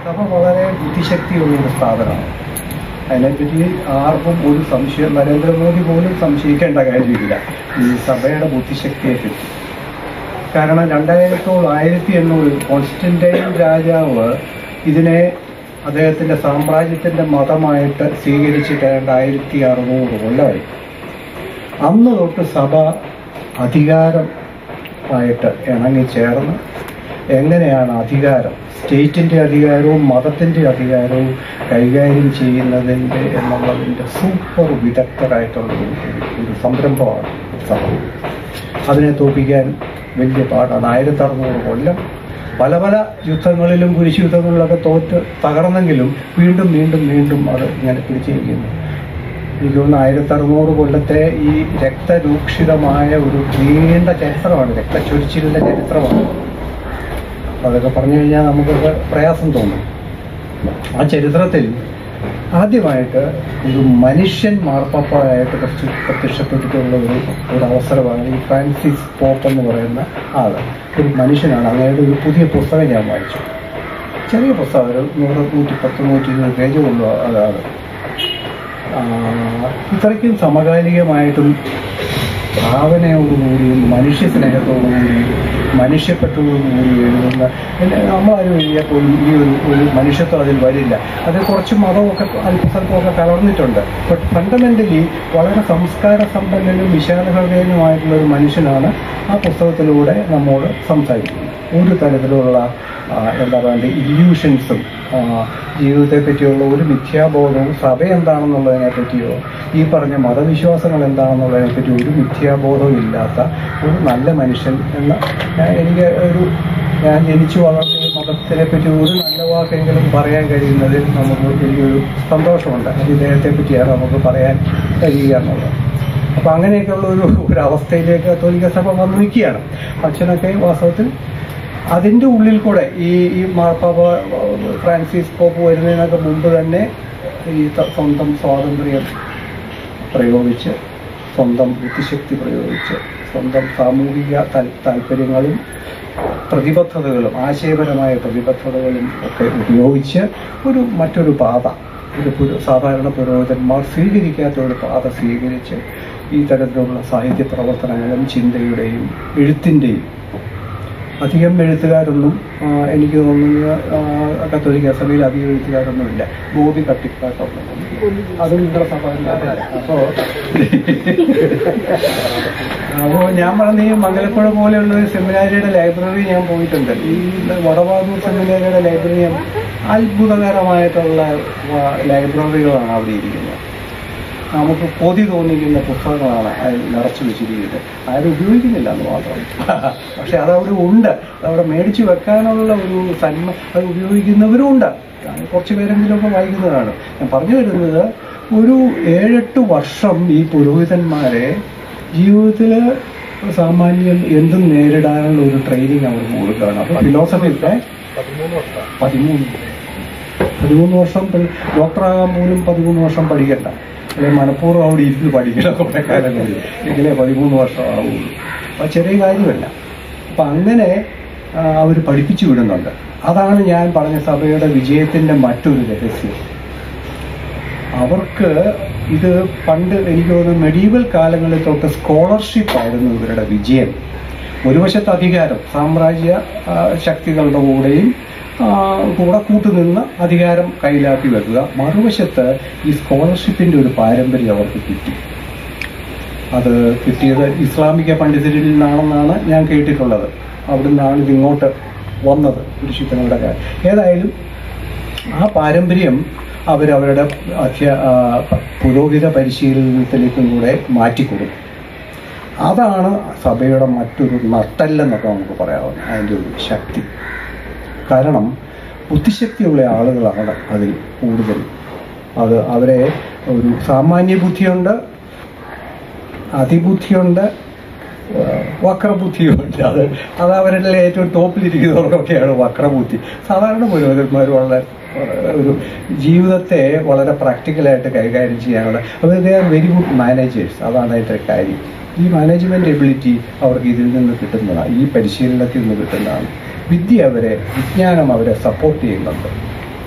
സഭ വളരെ ബുദ്ധിശക്തിയുള്ള ഒരു സ്ഥാപനമാണ് അതിനെപ്പറ്റി ആർക്കും ഒരു സംശയം നരേന്ദ്രമോദി പോലും സംശയിക്കേണ്ട കാര്യമില്ല ഈ സഭയുടെ ബുദ്ധിശക്തിയെപ്പറ്റി കാരണം രണ്ടായിരത്തോളം ആയിരത്തി എണ്ണൂറ് കോൺസ്റ്റന്റൈൻ രാജാവ് ഇതിനെ അദ്ദേഹത്തിന്റെ സാമ്രാജ്യത്തിന്റെ മതമായിട്ട് സ്വീകരിച്ചിട്ട് രണ്ടായിരത്തി അറുന്നൂറ് കൊല്ലമായി അന്ന് തൊട്ട് സഭ അധികാരം ആയിട്ട് ഇണങ്ങിച്ചേർന്ന് എങ്ങനെയാണ് അധികാരം സ്റ്റേറ്റിന്റെ അധികാരവും മതത്തിന്റെ അധികാരവും കൈകാര്യം ചെയ്യുന്നതിൻ്റെ എന്നുള്ളതിൻ്റെ സൂപ്പർ വിദഗ്ധരായിട്ടുള്ള ഒരു ഒരു സംരംഭമാണ് സഭ അതിനെ തോപ്പിക്കാൻ വലിയ പാടാണ് ആയിരത്തി അറുന്നൂറ് കൊല്ലം പല പല യുദ്ധങ്ങളിലും കുരിശ് യുദ്ധങ്ങളിലൊക്കെ തോറ്റ് തകർന്നെങ്കിലും വീണ്ടും വീണ്ടും വീണ്ടും അത് ഇങ്ങനെ പിടിച്ചിരിക്കുന്നു എനിക്ക് തോന്നുന്നു ആയിരത്തി അറുന്നൂറ് കൊല്ലത്തെ ഈ രക്തരൂക്ഷിതമായ ഒരു നീണ്ട ചരിത്രമാണ് രക്തച്ചൊരിച്ചിലിന്റെ ചരിത്രമാണ് അതൊക്കെ പറഞ്ഞു കഴിഞ്ഞാൽ നമുക്കൊക്കെ പ്രയാസം തോന്നും ആ ചരിത്രത്തിൽ ആദ്യമായിട്ട് ഒരു മനുഷ്യൻ മാർപ്പാപ്പായിട്ട് പ്രത്യ പ്രത്യക്ഷപ്പെട്ടിട്ടുള്ള ഒരു ഒരു അവസരമാണ് ഈ ഫ്രാൻസിസ് പോപ്പ് എന്ന് പറയുന്ന ആള് ഒരു മനുഷ്യനാണ് അങ്ങയുടെ ഒരു പുതിയ പുസ്തകം ഞാൻ വായിച്ചു ചെറിയ പുസ്തകം ഒരു നൂറ് നൂറ്റി പത്ത് നൂറ്റി ഇരുപത് പേജ് കൊണ്ടു അതാണ് ആ, ഇത്രയ്ക്കും സമകാലികമായിട്ടും ഭാവനയോടുകൂടിയും മനുഷ്യ സ്നേഹത്തോടുകൂടിയും മനുഷ്യപ്പെട്ടതോടുകൂടി എഴുതുന്ന പിന്നെ നമ്മളാരും എഴുതിയാൽ പോലും ഈ ഒരു ഒരു മനുഷ്യത്വം അതിൽ വരില്ല അത് കുറച്ച് മതമൊക്കെ അല്പസ്വല്പമൊക്കെ കലർന്നിട്ടുണ്ട് ബട്ട് ഫണ്ടമെന്റലി വളരെ സംസ്കാര സമ്പന്നനും വിശാല ഹൃദയനുമായിട്ടുള്ള ഒരു മനുഷ്യനാണ് ആ പുസ്തകത്തിലൂടെ നമ്മോട് സംസാരിക്കുന്നത് ഒരു തരത്തിലുള്ള ആ, എന്താ പറയുക ഇല്യൂഷൻസും ജീവിതത്തെ പറ്റിയുള്ള ഒരു മിഥ്യാബോധവും സഭ എന്താണെന്നുള്ളതിനെ പറ്റിയോ ഈ പറഞ്ഞ മതവിശ്വാസങ്ങൾ എന്താണെന്നുള്ളതിനെ പറ്റി ഒരു മിഥ്യാബോധവും ഇല്ലാത്ത ഒരു നല്ല മനുഷ്യൻ എന്ന ഞാൻ എനിക്ക് ഒരു ഞാൻ ജനിച്ചു വളർന്ന ഈ മതത്തിനെ പറ്റി ഒരു നല്ല വാക്കെങ്കിലും പറയാൻ കഴിയുന്നതിൽ നമുക്ക് വലിയൊരു സന്തോഷമുണ്ട് അത് ഇദ്ദേഹത്തെ പറ്റിയാണ് നമുക്ക് പറയാൻ കഴിയുക എന്നുള്ളത് അപ്പൊ അങ്ങനെയൊക്കെയുള്ള ഒരു ഒരു അവസ്ഥയിലേക്ക് കത്തോലിക്ക സഭ വന്നു നിൽക്കുകയാണ് അച്ഛനൊക്കെ വാസ്തവത്തിൽ അതിന്റെ ഉള്ളിൽ കൂടെ ഈ ഈ മാർപ്പാപ്പ ഫ്രാൻസിസ് പോപ്പ് വരുന്നതിനൊക്കെ മുമ്പ് തന്നെ ഈ ത- സ്വന്തം സ്വാതന്ത്ര്യം പ്രയോഗിച്ച് സ്വന്തം ബുദ്ധിശക്തി പ്രയോഗിച്ച് സ്വന്തം സാമൂഹിക താൽ- താല്പര്യങ്ങളും പ്രതിബദ്ധതകളും ആശയപരമായ പ്രതിബദ്ധതകളും ഒക്കെ ഉപയോഗിച്ച് ഒരു മറ്റൊരു പാത ഒരു പുര- സാധാരണ പുരോഹിതന്മാർ സ്വീകരിക്കാത്ത ഒരു പാത സ്വീകരിച്ച് ഈ തരത്തിലുള്ള സാഹിത്യ പ്രവർത്തനങ്ങളും ചിന്തയുടെയും എഴുത്തിൻ്റെയും അധികം എഴുത്തുകാരൊന്നും ആ, എനിക്ക് തോന്നുന്നത് ആ, കത്തോലിക്ക സഭയിൽ അധികം എഴുത്തുകാരൊന്നുമില്ല ഗോപി കട്ടിക്കാട്ടൊന്നും അതും നിങ്ങളുടെ സഭ അപ്പോ അപ്പോ ഞാൻ പറഞ്ഞ ഈ മംഗലപ്പുഴ പോലെയുള്ള ഒരു സെമിനാരിയുടെ ലൈബ്രറി ഞാൻ പോയിട്ടുണ്ട് ഈ വടവാതൂർ സെമിനാരിയുടെ ലൈബ്രറി ഞാൻ അത്ഭുതകരമായിട്ടുള്ള ആ, ലൈബ്രറികളാണ് അവിടെ ഇരിക്കുന്നത് നമുക്ക് കൊതി തോന്നിക്കുന്ന പുസ്തകങ്ങളാണ് അതിൽ നിറച്ചു വെച്ചിരിക്കുന്നത് ആരും ഉപയോഗിക്കുന്നില്ല എന്ന് മാത്രം പക്ഷെ അതവിടെ ഉണ്ട് അതവിടെ മേടിച്ചു വെക്കാനുള്ള ഒരു സന്മ അത് ഉപയോഗിക്കുന്നവരും ഉണ്ട് അത് കുറച്ച് പേരെങ്കിലുമൊക്കെ വായിക്കുന്നതാണ് ഞാൻ പറഞ്ഞു വരുന്നത് ഒരു ഏഴെട്ട് വർഷം ഈ പുരോഹിതന്മാരെ ജീവിതത്തിൽ സാമാന്യം എന്തും നേരിടാനുള്ള ഒരു ട്രെയിനിങ് അവർക്ക് കൊടുക്കുകയാണ് അപ്പോൾ ഫിലോസഫിയുടെ പതിമൂന്ന് പതിമൂന്ന് വർഷം ഡോക്ടറാകാൻ പോലും പതിമൂന്ന് വർഷം പഠിക്കണ്ട അല്ലെ മനഃപൂർവ്വം അവിടെ ഇരുന്ന് പഠിക്കണം കുറെ കാലം കൂടി എങ്കിലേ പതിമൂന്ന് വർഷം ആവുള്ളൂ അത് ചെറിയ കാര്യമല്ല അപ്പൊ അങ്ങനെ അവർ പഠിപ്പിച്ചു വിടുന്നുണ്ട് അതാണ് ഞാൻ പറഞ്ഞ സഭയുടെ വിജയത്തിന്റെ മറ്റൊരു രഹസ്യം അവർക്ക് ഇത് പണ്ട് എനിക്ക് തോന്നുന്നു മെഡീവൽ കാലങ്ങളിൽ തൊട്ട് സ്കോളർഷിപ്പ് ആയിരുന്നു ഇവരുടെ വിജയം ഒരു വശത്ത് അധികാരം സാമ്രാജ്യ ആ, ശക്തികളുടെ കൂടെയും ആ, കൂടെ കൂട്ടുനിന്ന് അധികാരം കയ്യിലാക്കി വെക്കുക മറുവശത്ത് ഈ സ്കോളർഷിപ്പിന്റെ ഒരു പാരമ്പര്യം അവർക്ക് കിട്ടി അത് കിട്ടിയത് ഇസ്ലാമിക പണ്ഡിതരിൽ നിന്നാണെന്നാണ് ഞാൻ കേട്ടിട്ടുള്ളത് അവിടെ നിന്നാണ് ഇതിങ്ങോട്ട് വന്നത് കുരിശിത്തങ്ങളുടെ കാര്യം ഏതായാലും ആ പാരമ്പര്യം അവരവരുടെ അധ്യ ആ, പുരോഹിത പരിശീലനത്തിലേക്കും കൂടെ മാറ്റിക്കൊടുക്കും അതാണ് സഭയുടെ മറ്റൊരു നട്ടല്ലെന്നൊക്കെ നമുക്ക് പറയാവുന്നത് അതിൻ്റെ ഒരു ശക്തി കാരണം ബുദ്ധിശക്തിയുള്ള ആളുകളാണ് അതിൽ കൂടുതൽ അത് അവരെ ഒരു സാമാന്യ ബുദ്ധിയുണ്ട് അതിബുദ്ധിയുണ്ട് ഏഹ് വക്രബുദ്ധിയുണ്ട് അത് അത് അവരുടെ ഏറ്റവും ടോപ്പിലിരിക്കുന്നവർക്കൊക്കെയാണ് വക്രബുദ്ധി സാധാരണ പുരോഹിതന്മാർ വളരെ വളരെ ഒരു ജീവിതത്തെ വളരെ പ്രാക്ടിക്കലായിട്ട് കൈകാര്യം ചെയ്യാനുള്ള അവർ they are very good managers അതാണ് അതിൻ്റെ കാര്യം ഈ മാനേജ്മെന്റ് എബിലിറ്റി അവർക്ക് ഇതിൽ നിന്ന് കിട്ടുന്നതാണ് ഈ പരിശീലനത്തിൽ നിന്ന് കിട്ടുന്നതാണ് വിദ്യ അവരെ വിജ്ഞാനം അവരെ സപ്പോർട്ട് ചെയ്യുന്നുണ്ട്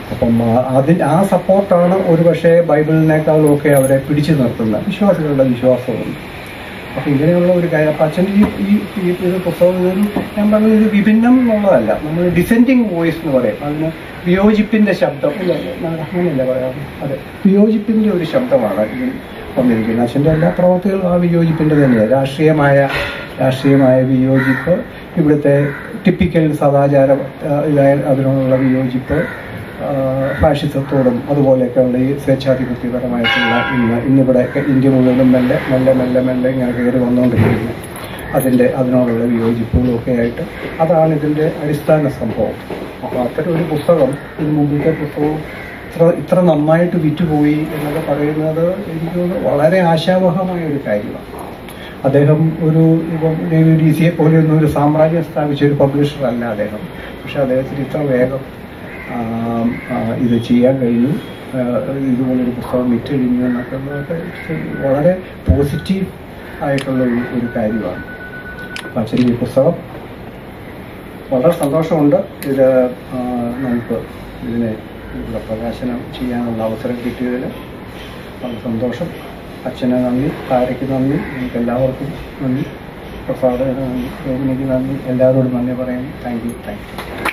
അപ്പം ആ- അതിൽ ആ സപ്പോർട്ടാണ് ഒരു പക്ഷേ ബൈബിളിനേക്കാളും ഒക്കെ അവരെ പിടിച്ചു നിർത്തുന്നത് വിശ്വാസികളുടെ വിശ്വാസമുണ്ട് അപ്പം ഇങ്ങനെയുള്ള ഒരു കാര്യം അപ്പം അച്ഛൻ്റെ ഈ ഈ ഈ ഒരു പുസ്തകം ഇതൊരു ഞാൻ പറഞ്ഞത് ഇത് വിഭിന്നം എന്നുള്ളതല്ല നമ്മൾ ഡിസെൻഡിങ് വോയിസ് എന്ന് പറയും അതിന് വിയോജിപ്പിൻ്റെ ശബ്ദം ഇല്ല ഞാൻ അങ്ങനെയല്ല പറയാം അതെ വിയോജിപ്പിൻ്റെ ഒരു ശബ്ദമാണ് ഇതിൽ വന്നിരിക്കുന്നത് അച്ഛൻ്റെ എല്ലാ പ്രവർത്തികളും ആ വിയോജിപ്പിൻ്റെ തന്നെയാണ് രാഷ്ട്രീയമായ രാഷ്ട്രീയമായ വിയോജിപ്പ് ഇവിടുത്തെ ടിപ്പിക്കൽ സദാചാര ആ, ഇതായ അതിനോടുള്ള വിയോജിപ്പ് ആ, ഫാഷിസത്തോടും അതുപോലെയൊക്കെയുള്ള ഈ സ്വേച്ഛാധിപത്യപരമായിട്ടുള്ള ഇന്ന് ഇന്നിവിടെ ഇന്ത്യ മുഴുവനും മെല്ലെ മെല്ലെ മെല്ലെ മെല്ലെ ഇങ്ങനെ കയറി വന്നുകൊണ്ടിരിക്കുന്നു അതിൻ്റെ അതിനോടുള്ള വിയോജിപ്പുകളും ഒക്കെ ആയിട്ട് അതാണ് ഇതിൻ്റെ അടിസ്ഥാന സംഭവം അപ്പോൾ അത്തരം ഒരു പുസ്തകം ഇതിന് മുമ്പിലത്തെ പുസ്തകവും ഇത്ര ഇത്ര നന്നായിട്ട് വിറ്റുപോയി എന്നൊക്കെ പറയുന്നത് എനിക്ക് തോന്നുന്നു വളരെ ആശാവഹമായ ഒരു കാര്യമാണ് അദ്ദേഹം ഒരു ഇപ്പം ഡേവിഡ് ഡി സിയെ പോലെയൊന്നും ഒരു സാമ്രാജ്യം സ്ഥാപിച്ച ഒരു പബ്ലിഷർ അല്ല അദ്ദേഹം പക്ഷെ അദ്ദേഹത്തിന് ഇത്ര വേഗം ആം, ആ, ഇത് ചെയ്യാൻ കഴിഞ്ഞു ആ, ഇതുപോലൊരു പുസ്തകം വിറ്റഴിഞ്ഞു എന്നൊക്കെ ഉള്ളതൊക്കെ it's വളരെ പോസിറ്റീവ് ആയിട്ടുള്ള ഒരു ഒരു കാര്യമാണ് അപ്പം അച്ഛൻ്റെ ഈ പുസ്തകം വളരെ സന്തോഷമുണ്ട് ഇത് ആ, നമുക്ക് ഇതിനെ ഇവിടെ പ്രകാശനം ചെയ്യാനുള്ള അവസരം കിട്ടിയതിൽ വളരെ സന്തോഷം അച്ഛന് നന്ദി താരയ്ക്ക് നന്ദി നിങ്ങൾക്ക് എല്ലാവർക്കും നന്ദി പ്രസാദന് നന്ദി രോഹിണിക്ക് നന്ദി എല്ലാവരോടും നന്ദി പറയുന്നു താങ്ക് യു താങ്ക് യു